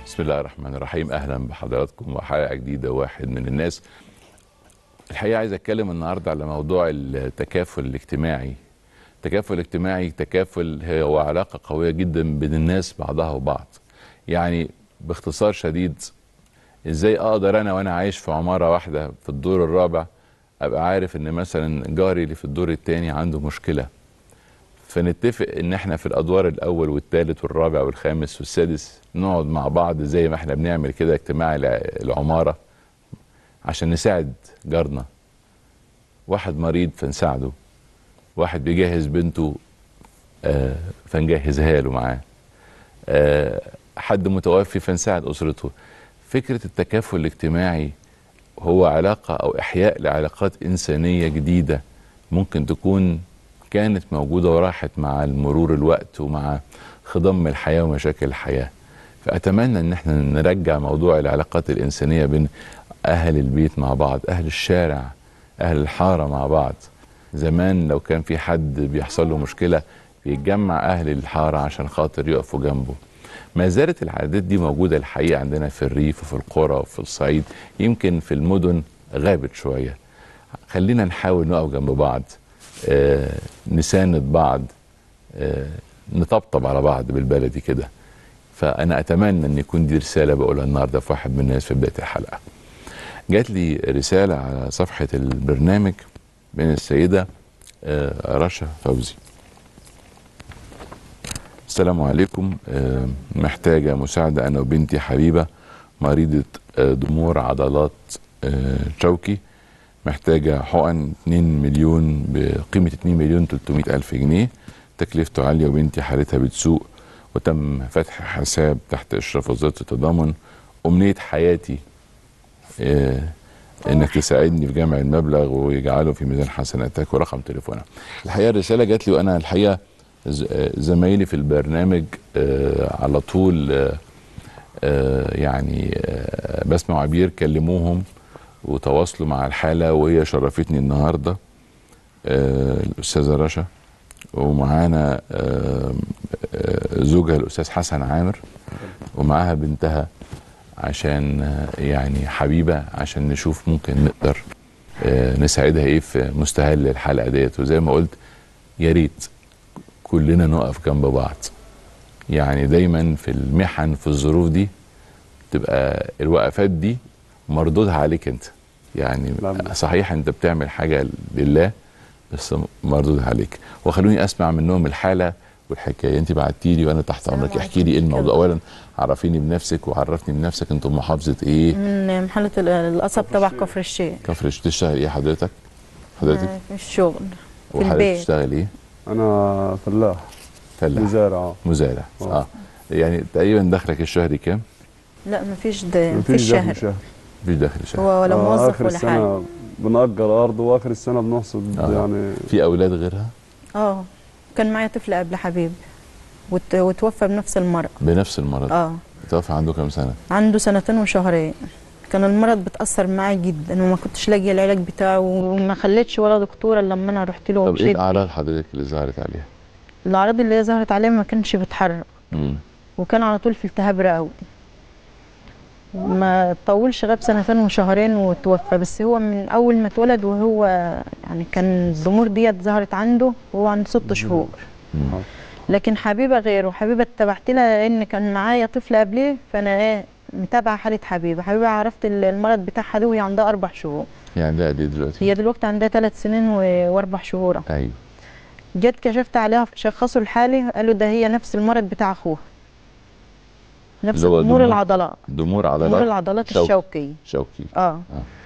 بسم الله الرحمن الرحيم اهلا بحضراتكم وحلقه جديده واحد من الناس الحقيقه عايز اتكلم النهارده على موضوع التكافل الاجتماعي التكافل الاجتماعي تكافل هو علاقه قويه جدا بين الناس بعضها وبعض يعني باختصار شديد ازاي اقدر انا وانا عايش في عماره واحده في الدور الرابع ابقى عارف ان مثلا جاري اللي في الدور الثاني عنده مشكله فنتفق ان احنا في الادوار الاول والثالث والرابع والخامس والسادس نقعد مع بعض زي ما احنا بنعمل كده اجتماع الع- العماره عشان نساعد جارنا واحد مريض فنساعده واحد بيجهز بنته آه فنجهزها له معاه آه حد متوفي فنساعد اسرته فكره التكافل الاجتماعي هو علاقه او احياء لعلاقات انسانيه جديده ممكن تكون كانت موجوده وراحت مع مرور الوقت ومع خضم الحياه ومشاكل الحياه فاتمنى ان احنا نرجع موضوع العلاقات الانسانيه بين اهل البيت مع بعض اهل الشارع اهل الحاره مع بعض زمان لو كان في حد بيحصل له مشكله بيتجمع اهل الحاره عشان خاطر يقفوا جنبه ما زالت العادات دي موجوده الحقيقه عندنا في الريف وفي القرى وفي الصعيد يمكن في المدن غابت شويه خلينا نحاول نقف جنب بعض آه نساند بعض آه نطبطب على بعض بالبلدي كده فانا اتمنى ان يكون دي رساله بقولها النهارده في واحد من الناس في بدايه الحلقه جات لي رساله على صفحه البرنامج من السيده آه رشا فوزي السلام عليكم آه، محتاجة مساعدة أنا وبنتي حبيبة مريضة آه، ضمور عضلات آه، شوكي محتاجة حقن 2 مليون بقيمة 2 مليون 300 ألف جنيه تكلفته عالية وبنتي حالتها بتسوء وتم فتح حساب تحت إشراف وزارة التضامن أمنية حياتي آه، انك تساعدني في جمع المبلغ ويجعله في ميزان حسناتك ورقم تليفونها الحقيقه الرساله جات لي وانا الحقيقه ز- آه، زمايلي في البرنامج آه، على طول آه، آه، يعني آه، بسمع عبير كلموهم وتواصلوا مع الحاله وهي شرفتني النهارده آه، الاستاذه رشا ومعانا آه، آه، زوجها الاستاذ حسن عامر ومعاها بنتها عشان آه، يعني حبيبه عشان نشوف ممكن نقدر آه، نساعدها ايه في مستهل الحلقه ديت وزي ما قلت يا ريت كلنا نقف جنب بعض يعني دايما في المحن في الظروف دي تبقى الوقفات دي مردودها عليك انت يعني نعم. صحيح انت بتعمل حاجه لله بس مردودها عليك وخلوني اسمع منهم الحاله والحكايه انت بعتي لي وانا تحت السلام امرك احكي لي ايه عليكم. الموضوع اولا عرفيني بنفسك وعرفني بنفسك انتم محافظه ايه من محلة ال- القصب تبع كفر الشيخ كفر الشيخ تشتغل ايه حضرتك حضرتك آه، في الشغل في وحضرتك البيت. تشتغل ايه انا فلاح فلاح مزارع مزارع آه. اه يعني تقريبا دخلك الشهري كام لا مفيش ده مفيش مفيش دخل شهر شهر مفيش دخل شهري هو ولا آه، موظف اخر ولا حاجة السنه بنأجر ارض واخر السنه بنحصد آه. يعني في اولاد غيرها اه كان معايا طفل قبل حبيب وت- وتوفى بنفس المرض بنفس المرض اه توفى عنده كام سنه عنده سنتين وشهرين كان المرض بتأثر معي جدا وما كنتش لاقيه العلاج بتاعه وما خليتش ولا دكتوره إلا لما انا رحت له طب ايه ومشيت الاعراض حضرتك اللي ظهرت عليها الاعراض اللي هي ظهرت عليه ما كانش بيتحرك امم وكان على طول في التهاب رئوي ما طولش غاب سنتين وشهرين وتوفى بس هو من اول ما اتولد وهو يعني كان الضمور ديت ظهرت عنده وهو عنده ست شهور مم. لكن حبيبه غيره حبيبه اتبعت لها لان كان معايا طفل قبليه فانا ايه متابعه حاله حبيبه حبيبه عرفت ال- المرض بتاعها ده وهي عندها اربع شهور يعني ده قد ايه دلوقتي هي دلوقتي عندها ثلاث سنين و- واربع شهور ايوه جيت كشفت عليها شخصوا الحالي قالوا ده هي نفس المرض بتاع اخوها نفس اللي هو ضمور ضمور- العضلات ضمور ضمور عضلات العضلات شوكي. الشوكيه شوكي اه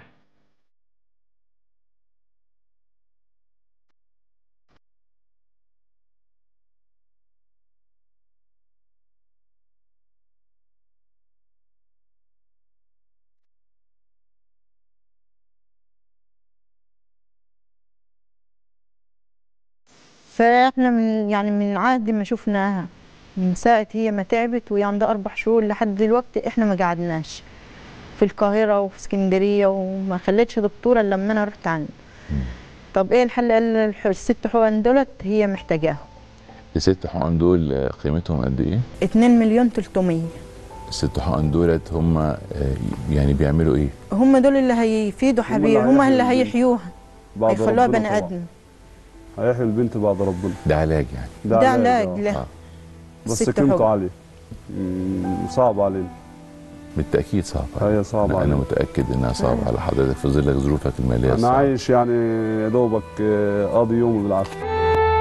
فاحنا من يعني من عهد ما شفناها من ساعة هي ما تعبت وهي عندها أربع شهور لحد دلوقتي احنا ما قعدناش في القاهرة وفي اسكندرية وما خلتش دكتورة إلا لما أنا رحت عنده طب ايه الحل قال الح- الست حقن دولت هي محتاجاهم الست حقن دول آه، قيمتهم قد ايه 2 مليون 300 الست حقن دولت هم آه، يعني بيعملوا ايه هم دول اللي هيفيدوا هم اللي حبيبي هم اللي هيحيوا هيحيوها بعد هيخلوها ربنا بني طبعاً. ادم هيحيي البنت بعد ربنا ده علاج يعني ده علاج آه. له آه. بس الست قيمته حب. عالية مم، صعب علينا بالتاكيد صعب هي صعبة انا, أنا علينا متاكد انها صعبه آه. على حضرتك في ظل ظروفك الماليه انا الصعبة. عايش يعني يا دوبك آه، قاضي يومي بالعافية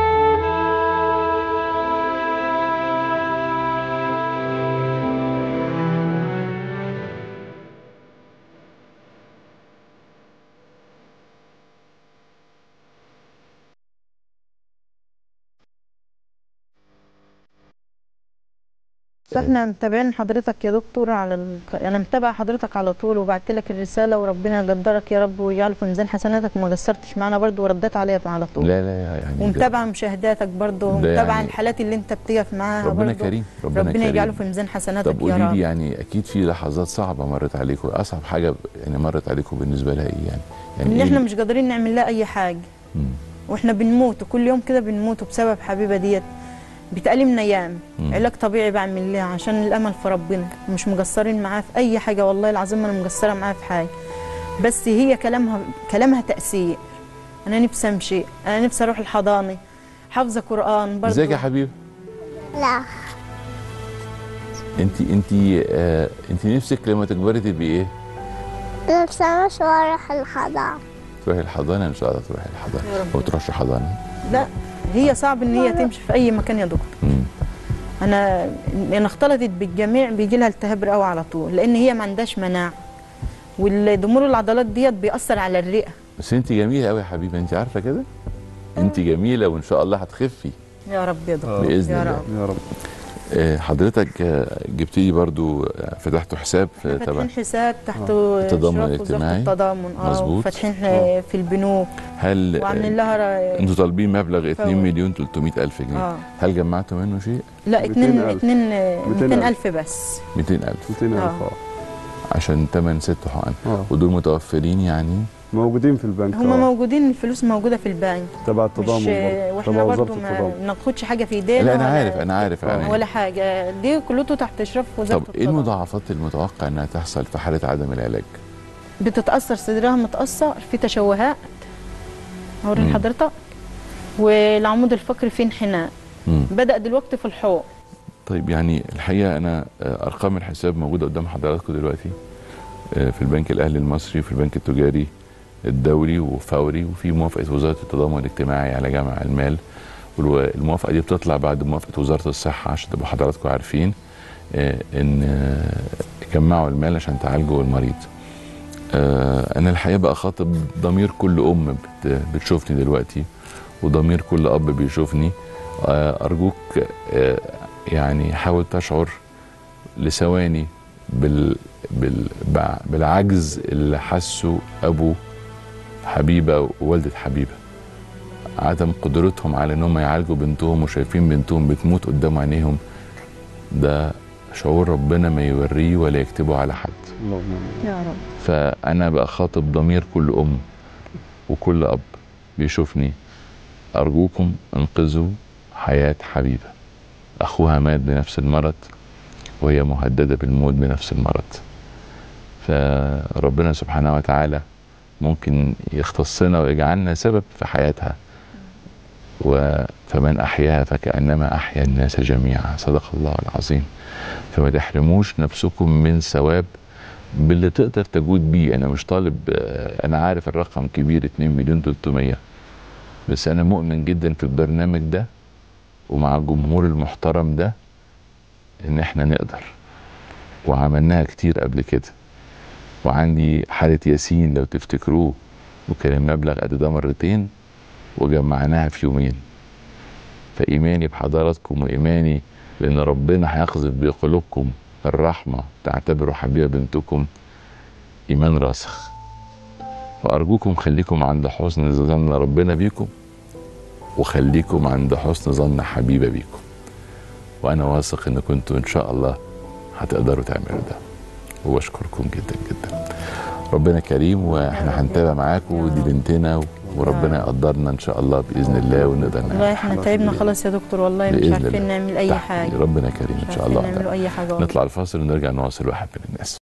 بس احنا متابعين حضرتك يا دكتور على ال... انا متابعه حضرتك على طول وبعت لك الرساله وربنا يقدرك يا رب ويجعله في ميزان حسناتك وما قصرتش معانا برضو ورديت عليها على طول لا لا يعني ومتابعه مشاهداتك برضو ده ومتابعه يعني- الحالات اللي انت بتقف معاها ربنا برضو كريم ربنا, ربنا كريم يجعله في ميزان حسناتك طب يا قولي رب لي يعني اكيد في لحظات صعبه مرت عليكم اصعب حاجه يعني مرت عليكم بالنسبه لها ايه يعني يعني ان إيه احنا اللي- مش قادرين نعمل لها اي حاجه مم. واحنا بنموت وكل يوم كده بنموت بسبب حبيبه ديت بتألمنا ايام مم. علاج طبيعي بعمل لها عشان الامل في ربنا مش مقصرين معاه في اي حاجه والله العظيم انا مقصره معاه في حاجه بس هي كلامها كلامها تأثير انا نفسي امشي انا نفسي اروح الحضانه حافظه قران برضه ازيك يا حبيبي لا انت انت آه انت نفسك لما تكبري تبقي ايه نفسي أمشي وأروح الحضانة تروحي الحضانه ان شاء الله تروحي الحضانه يا رب. او تروحش حضانه لا هي صعب ان هي تمشي في اي مكان يا دكتور مم. انا ان اختلطت بالجميع بيجي لها التهاب رئوي على طول لان هي ما عندهاش مناعه والضمور العضلات ديت بيأثر على الرئه بس انت جميله قوي يا حبيبي انت عارفه كده انت جميله وان شاء الله هتخفي يا رب يا دكتور باذن يا الله رب يا رب آه، حضرتك آه، جبت لي برضو آه، فتحتوا حساب في تبع فاتحين حساب تحت التضامن إشراف وزارة الاجتماعي. التضامن اه مظبوط. فاتحين آه. في البنوك هل وعاملين آه، لها ر- انتوا طالبين مبلغ 2 فوائد. مليون 300 الف جنيه اه هل جمعتوا منه شيء لا 2 200,000. 2 200,000. 200 ألف بس 200 الف 200000 آه. اه عشان ثمن ست حقن اه ودول متوفرين يعني موجودين في البنك هم آه. موجودين الفلوس موجوده في البنك تبع مش التضامن برضه واحنا تبع برضو وزارة ما التضامن ناخدش حاجه في ايدينا لا انا ولا- عارف انا عارف يعني ولا حاجه دي كلته تحت اشراف وزاره طب ايه التضامن. المضاعفات المتوقع انها تحصل في حاله عدم العلاج؟ بتتاثر صدرها متاثر في تشوهات هوري مم. لحضرتك والعمود الفقري فيه انحناء مم. بدا دلوقتي في الحوض طيب يعني الحقيقه انا آه، ارقام الحساب موجوده قدام حضراتكم دلوقتي آه، في البنك الاهلي المصري وفي البنك التجاري الدولي وفوري وفي موافقه وزاره التضامن الاجتماعي على جمع المال والموافقه دي بتطلع بعد موافقه وزاره الصحه عشان تبقوا حضراتكم عارفين آه، ان آه، جمعوا المال عشان تعالجوا المريض. آه، انا الحقيقه بقى خاطب ضمير كل ام بت- بتشوفني دلوقتي وضمير كل اب بيشوفني آه، ارجوك آه، يعني حاول تشعر لثواني بال بال بع- بالعجز اللي حسه ابو حبيبه ووالده حبيبه عدم قدرتهم على انهم يعالجوا بنتهم وشايفين بنتهم بتموت قدام عينيهم ده شعور ربنا ما يوريه ولا يكتبه على حد اللهم آمين. يا رب فانا بخاطب ضمير كل ام وكل اب بيشوفني ارجوكم انقذوا حياه حبيبه اخوها مات بنفس المرض وهي مهدده بالموت بنفس المرض فربنا سبحانه وتعالى ممكن يختصنا ويجعلنا سبب في حياتها و- فمن احياها فكانما احيا الناس جميعا صدق الله العظيم فما تحرموش نفسكم من ثواب باللي تقدر تجود بيه انا مش طالب آه، انا عارف الرقم كبير 2 مليون 300 بس انا مؤمن جدا في البرنامج ده ومع الجمهور المحترم ده ان احنا نقدر وعملناها كتير قبل كده وعندي حالة ياسين لو تفتكروه وكان المبلغ قد ده مرتين وجمعناها في يومين فإيماني بحضراتكم وإيماني بأن ربنا هيقذف بقلوبكم الرحمة تعتبروا حبيبة بنتكم إيمان راسخ فأرجوكم خليكم عند حسن ظن ربنا بيكم وخليكم عند حسن ظن حبيبة بيكم وأنا واثق إن كنتوا إن شاء الله هتقدروا تعملوا ده وبشكركم جدا جدا ربنا كريم واحنا هنتابع معاكم ودي بنتنا وربنا يقدرنا ان شاء الله باذن الله ونقدر والله نعمل احنا تعبنا خلاص يا دكتور والله مش بإذن عارفين الله. نعمل اي تحت حاجه ربنا كريم مش ان شاء عارفين الله نعمل تعالى. اي حاجه والله. نطلع الفاصل ونرجع نواصل واحد من الناس